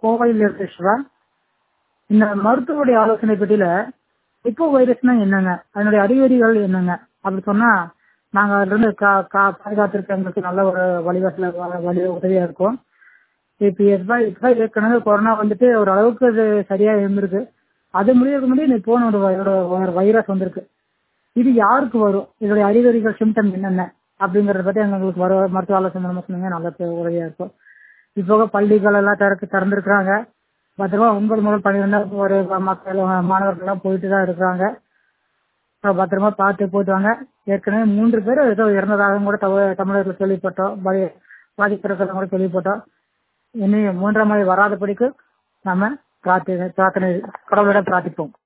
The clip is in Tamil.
கோவையில் இருக்கு சிவா இந்த மருத்துவருடைய ஆலோசனை பெட்டியில இப்போ வைரஸ்னா என்னங்க அதனுடைய அறிகுறிகள் என்னங்க அப்படி சொன்னா நாங்க அதுல இருந்து கா- கா- பாதுகாத்திருக்க எங்களுக்கு நல்ல ஒரு வழிகாட்டுல வழி உதவியா இருக்கும் இப்ப இப்ப இப்ப ஏற்கனவே கொரோனா வந்துட்டு ஒரு அளவுக்கு அது சரியா இருந்திருக்கு அது முடியறதுக்கு முன்னாடி இந்த போன ஒரு வை- ஒரு வைரஸ் வந்திருக்கு இது யாருக்கு வரும் இதோடைய அறிகுறிகள் சிம்டம் என்னென்ன அப்படிங்கறத பத்தி எங்களுக்கு வர மருத்துவ ஆலோசனை மூலமா சொன்னீங்க நல்ல பே- உதவியா இருக்கும் இப்போ பள்ளிகள் எல்லாம் திறக்கு திறந்திருக்கிறாங்க பத்திரமா ஒன்பது முதல் பன்னிரெண்டு ஒரு மக்கள் மாணவர்கள் எல்லாம் போயிட்டு தான் இருக்கிறாங்க அப்புறம் பத்திரமா பார்த்து போயிட்டு வாங்க ஏற்கனவே மூன்று பேர் ஏதோ இறந்ததாக கூட தமிழ் தமிழர்கள் கேள்விப்பட்டோம் பாதி பாதிப்பிருக்கிறத கூட கேள்விப்பட்டோம் இனி மூன்றாம் மொழி வராதபடிக்கு நாம பிரார்த்தி பிரார்த்தனை கடவுளிடம் பிரார்த்திப்போம்